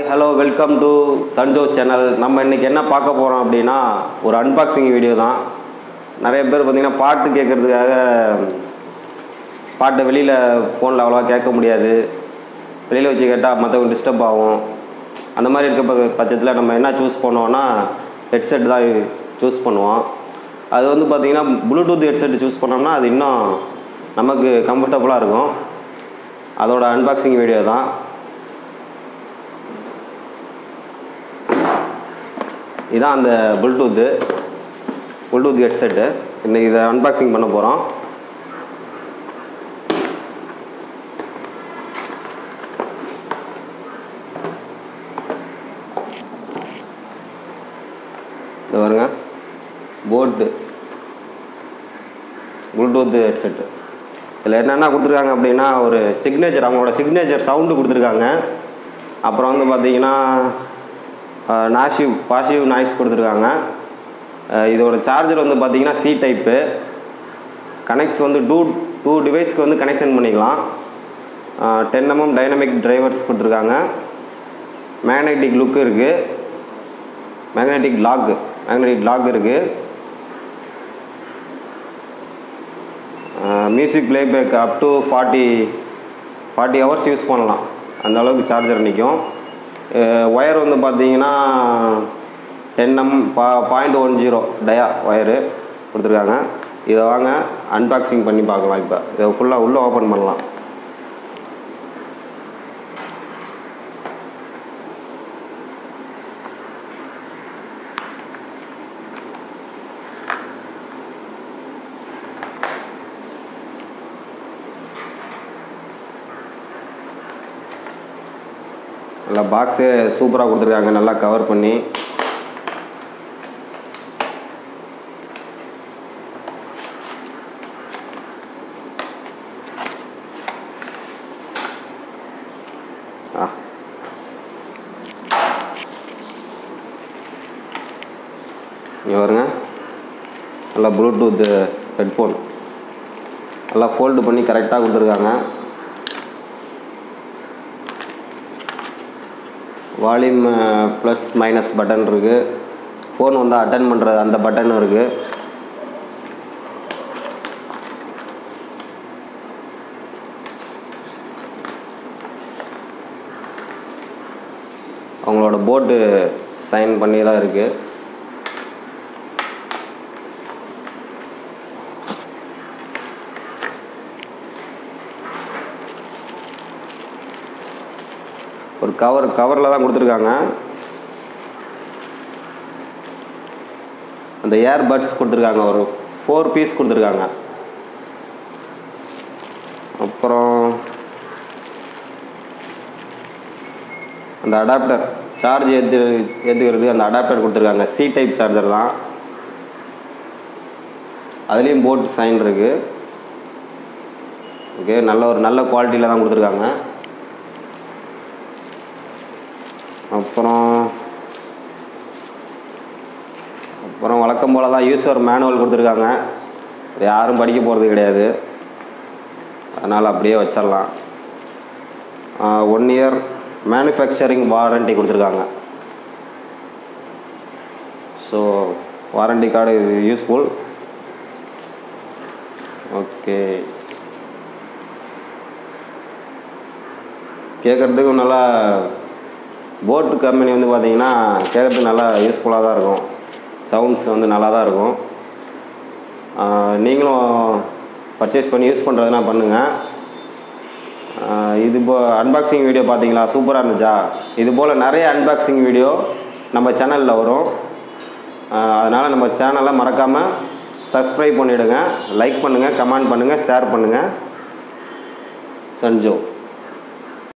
hello welcome to Sanjo channel நம்ம இன்றைக்கி என்ன பார்க்க போகிறோம் அப்படின்னா ஒரு அன்பாக்சிங் வீடியோ தான் நிறைய பேர் பார்த்திங்கன்னா பாட்டு கேட்குறதுக்காக பாட்டை வெளியில் ஃபோனில் அவ்வளோவா கேட்க முடியாது வெளியில் வச்சு கேட்டால் மற்றவங்க டிஸ்டர்ப் ஆகும் அந்த மாதிரி இருக்க ப- பட்சத்தில் நம்ம என்ன சூஸ் பண்ணுவோன்னா ஹெட்செட் தான் சூஸ் பண்ணுவோம் அது வந்து பார்த்திங்கன்னா ப்ளூடூத் ஹெட்செட் சூஸ் பண்ணோம்னா அது இன்னும் நமக்கு கம்ஃபர்டபுளாக இருக்கும் அதோட அன்பாக்சிங் வீடியோ தான் இதான் அந்த ப்ளூடூத்து ப்ளூடூத் ஹெட்செட்டு இன்னைக்கு இதை அன்பாக்சிங் பண்ண போகிறோம் இது பாருங்க போட்டு ப்ளூடூத் ஹெட்செட்டு இதில் என்னென்ன கொடுத்துருக்காங்க அப்படின்னா ஒரு சிக்னேச்சர் அவங்களோட சிக்னேச்சர் சவுண்டு கொடுத்துருக்காங்க அப்புறம் வந்து பார்த்தீங்கன்னா நாசிவ் பாசிவ் நாய்ஸ் கொடுத்துருக்காங்க அஹ் இதோட சார்ஜர் வந்து பார்த்தீங்கன்னா சி டைப்பு கனெக்ட்ஸ் வந்து டூ டூ டிவைஸ்க்கு வந்து கனெக்ஷன் பண்ணிக்கலாம் டென் எம்எம் டைனமிக் டிரைவர்ஸ் கொடுத்துருக்காங்க மேக்னெட்டிக் லுக்கு இருக்குது மேக்னெட்டிக் லாக் மேக்னெட்டிக் லாக் இருக்குது music playback up to forty forty hours use பண்ணலாம் அந்த அளவுக்கு சார்ஜர் நிற்கும் ஒயர் வந்து பார்த்தீங்கன்னா டென்எம் பா point one zero dia wire கொடுத்துருக்காங்க இதை வாங்க அன்பாக்சிங் பண்ணி பார்க்கலாம் இப்போ இதை ஃபுல்லாக உள்ளே ஓப்பன் பண்ணலாம் நல்லா பாக்ஸே சூப்பராக கொடுத்துருக்காங்க நல்லா கவர் பண்ணி ஆ இங்கே பாருங்க நல்லா ப்ளூடூத் ஹெட்ஃபோன் நல்லா ஃபோல்டு பண்ணி கரெக்டாக கொடுத்துருக்காங்க வால்யூம் ப்ளஸ் மைனஸ் பட்டன் இருக்குது ஃபோன் வந்து அட்டன் பண்ணுறது அந்த பட்டனும் இருக்குது அவங்களோட போர்டு சைன் பண்ணி தான் இருக்குது ஒரு கவர் கவரில் தான் கொடுத்துருக்காங்க அந்த ஏர் பட்ஸ் கொடுத்துருக்காங்க ஒரு ஃபோர் பீஸ் கொடுத்துருக்காங்க அப்புறம் அந்த அடாப்டர் சார்ஜ் ஏற்று ஏற்றுக்கிறது அந்த அடாப்டர் கொடுத்துருக்காங்க சி டைப் சார்ஜர் தான் அதுலேயும் போட் சைன் இருக்குது ஓகே நல்ல ஒரு நல்ல குவாலிட்டியில் தான் கொடுத்துருக்காங்க அப்புறம் அப்புறம் வழக்கம் போல் தான் யூஸர் மேனுவல் கொடுத்துருக்காங்க இது யாரும் படிக்க போகிறது கிடையாது அதனால் அப்படியே வச்சிடலாம் ஒன் இயர் மேனுஃபேக்சரிங் வாரண்டி கொடுத்துருக்காங்க ஸோ வாரண்டி கார்டு இது யூஸ்ஃபுல் ஓகே கேட்குறதுக்கும் நல்லா போட் கம்பெனி வந்து பார்த்தீங்கன்னா கேட்குறதுக்கு நல்லா யூஸ்ஃபுல்லாக தான் இருக்கும் சவுண்ட்ஸ் வந்து நல்லா தான் இருக்கும் ஆஹ் நீங்களும் பர்ச்சேஸ் பண்ணி யூஸ் பண்ணுறதுனா பண்ணுங்கள் ஆஹ் இது போ அன்பாக்சிங் வீடியோ பார்த்தீங்களா சூப்பராக இருந்துச்சா இது போல் நிறைய அன்பாக்சிங் வீடியோ நம்ம சேனலில் வரும் அதனால் நம்ம சேனலை மறக்காமல் சப்ஸ்கிரைப் பண்ணிவிடுங்க லைக் பண்ணுங்கள் கமெண்ட் பண்ணுங்கள் ஷேர் பண்ணுங்கள் சஞ்சோ